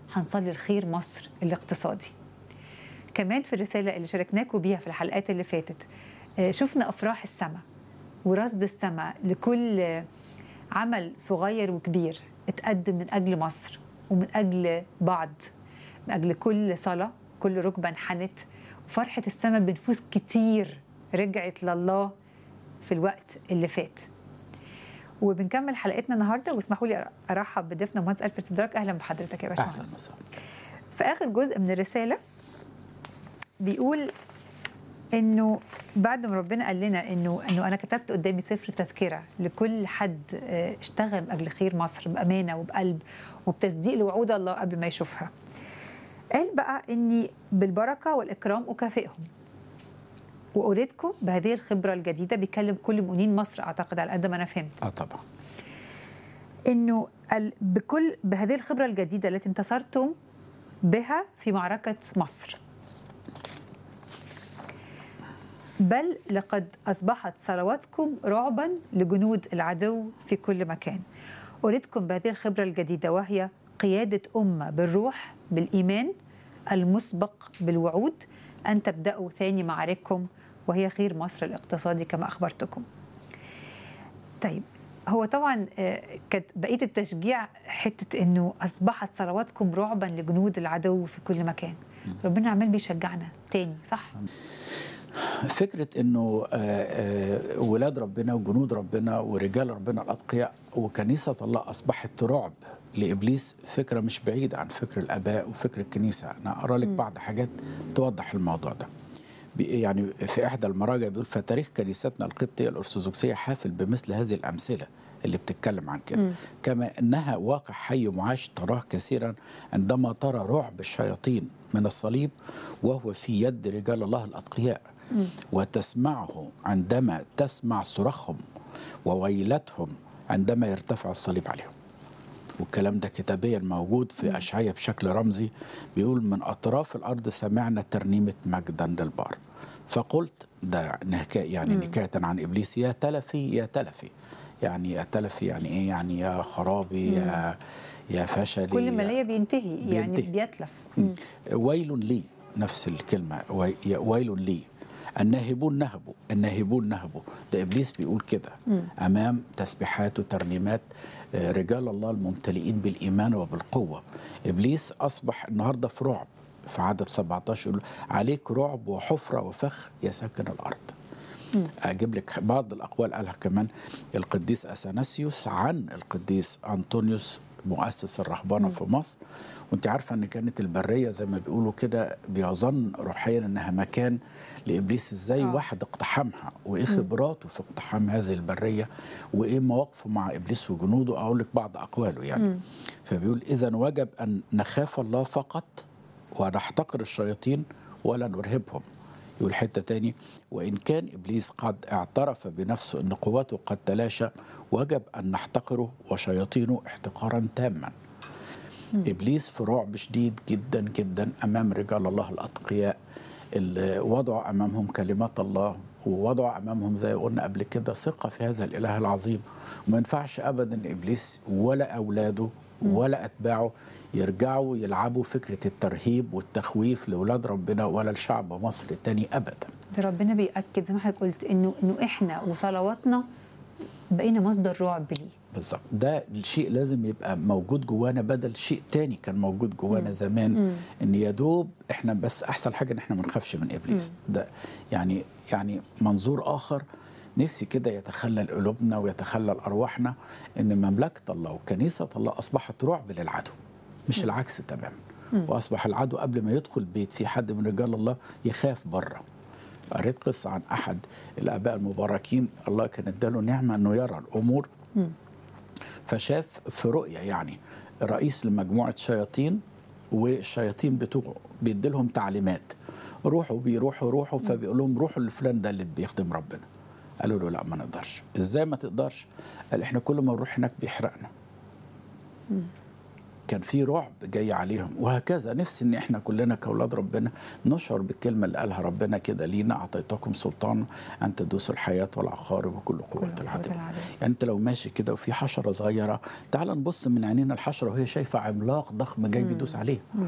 هنصلي لخير مصر الاقتصادي كمان في الرسالة اللي شاركناكم بيها في الحلقات اللي فاتت آه، شفنا أفراح السماء ورصد السماء لكل آه، عمل صغير وكبير اتقدم من أجل مصر ومن أجل بعض من أجل كل صلاة كل ركبة انحنت وفرحة السماء بنفوس كتير رجعت لله في الوقت اللي فات وبنكمل حلقتنا النهارده واسمحوا لي ارحب بضيفنا مهندس الفرد سدراك اهلا بحضرتك يا باشمهندس اهلا وسهلا في اخر جزء من الرساله بيقول انه بعد ما ربنا قال لنا انه انه انا كتبت قدامي سفر تذكره لكل حد آه، اشتغل من اجل خير مصر بامانه وبقلب وبتصديق لوعود الله قبل ما يشوفها. قال بقى اني بالبركه والاكرام اكافئهم. واريدكم بهذه الخبره الجديده بيكلم كل مؤمنين مصر اعتقد على قد ما انا فهمت. اه طبعا انه ال- بكل بهذه الخبره الجديده التي انتصرتم بها في معركه مصر بل لقد اصبحت صلواتكم رعبا لجنود العدو في كل مكان اريدكم بهذه الخبره الجديده وهي قياده امه بالروح بالايمان المسبق بالوعود ان تبداوا ثاني معارككم وهي خير مصر الاقتصادي كما اخبرتكم طيب هو طبعا آه، كانت بقيه التشجيع حته انه اصبحت صلواتكم رعبا لجنود العدو في كل مكان ربنا عمال بيشجعنا تاني صح فكره انه آه، آه، ولاد ربنا وجنود ربنا ورجال ربنا الاتقياء وكنيسه الله اصبحت رعب لابليس فكره مش بعيده عن فكر الاباء وفكر الكنيسه انا اقرا لك بعض حاجات توضح الموضوع ده بي- يعني في احدى المراجع بيقول فتاريخ كنيستنا القبطيه الارثوذكسيه حافل بمثل هذه الامثله اللي بتتكلم عن كده كما انها واقع حي معاش تراه كثيرا عندما ترى رعب الشياطين من الصليب وهو في يد رجال الله الاتقياء وتسمعه عندما تسمع صراخهم وويلتهم عندما يرتفع الصليب عليهم والكلام ده كتابيا موجود في أشعية بشكل رمزي بيقول من أطراف الأرض سمعنا ترنيمة مجدا للبار فقلت ده نحكاية يعني نكاية عن إبليس يا تلفي يا تلفي يعني يا تلفي يعني إيه يعني يا خرابي يا يا فشلي كل ما يا- ليا بينتهي يعني بينتهي. بيتلف مم. ويل لي نفس الكلمة وي- ويل لي الناهبون نهبوا الناهبون نهبوا ده إبليس بيقول كده أمام تسبيحات وترنيمات آه، رجال الله الممتلئين بالإيمان وبالقوة إبليس أصبح النهاردة في رعب في عدد 17 يقول عليك رعب وحفرة وفخ يا ساكن الأرض اجيب لك بعض الاقوال قالها كمان القديس اثناسيوس عن القديس انطونيوس مؤسس الرهبنه في مصر وانت عارفه ان كانت البريه زي ما بيقولوا كده بيظن روحيا انها مكان لابليس ازاي آه. واحد اقتحمها وايه خبراته في اقتحام هذه البريه وايه مواقفه مع ابليس وجنوده اقول لك بعض اقواله يعني فبيقول اذا وجب ان نخاف الله فقط ونحتقر الشياطين ولا نرهبهم يقول حتة تاني وإن كان إبليس قد اعترف بنفسه أن قوته قد تلاشى وجب أن نحتقره وشياطينه احتقارا تاما إبليس في رعب شديد جدا جدا أمام رجال الله الأتقياء اللي وضعوا أمامهم كلمات الله ووضعوا أمامهم زي ما قلنا قبل كده ثقة في هذا الإله العظيم وما ينفعش أبدا إبليس ولا أولاده ولا أتباعه يرجعوا يلعبوا فكرة الترهيب والتخويف لأولاد ربنا ولا لشعب مصر تاني أبدا ده ربنا بيأكد زي ما حضرتك قلت انه انه احنا وصلواتنا بقينا مصدر رعب ليه بالظبط ده الشيء لازم يبقى موجود جوانا بدل شيء تاني كان موجود جوانا زمان ان يا دوب احنا بس احسن حاجه ان احنا ما نخافش من ابليس ده يعني يعني منظور اخر نفسي كده يتخلل قلوبنا ويتخلل ارواحنا ان مملكه الله وكنيسه الله اصبحت رعب للعدو مش العكس تماما واصبح العدو قبل ما يدخل بيت في حد من رجال الله يخاف بره قريت قصه عن احد الاباء المباركين الله كان اداله نعمه انه يرى الامور فشاف في رؤية يعني رئيس لمجموعة شياطين والشياطين بتوعه بيدي لهم تعليمات روحوا بيروحوا روحوا فبيقول لهم روحوا لفلان ده اللي بيخدم ربنا قالوا له لا ما نقدرش ازاي ما تقدرش قال احنا كل ما نروح هناك بيحرقنا كان في رعب جاي عليهم وهكذا نفسي ان احنا كلنا كاولاد ربنا نشعر بالكلمه اللي قالها ربنا كده لينا اعطيتكم سلطان ان تدوسوا الحياه والعقارب وكل قوه قوة العدو العدو. يعني انت لو ماشي كده وفي حشره صغيره تعال نبص من عينينا الحشره وهي شايفه عملاق ضخم جاي بيدوس عليه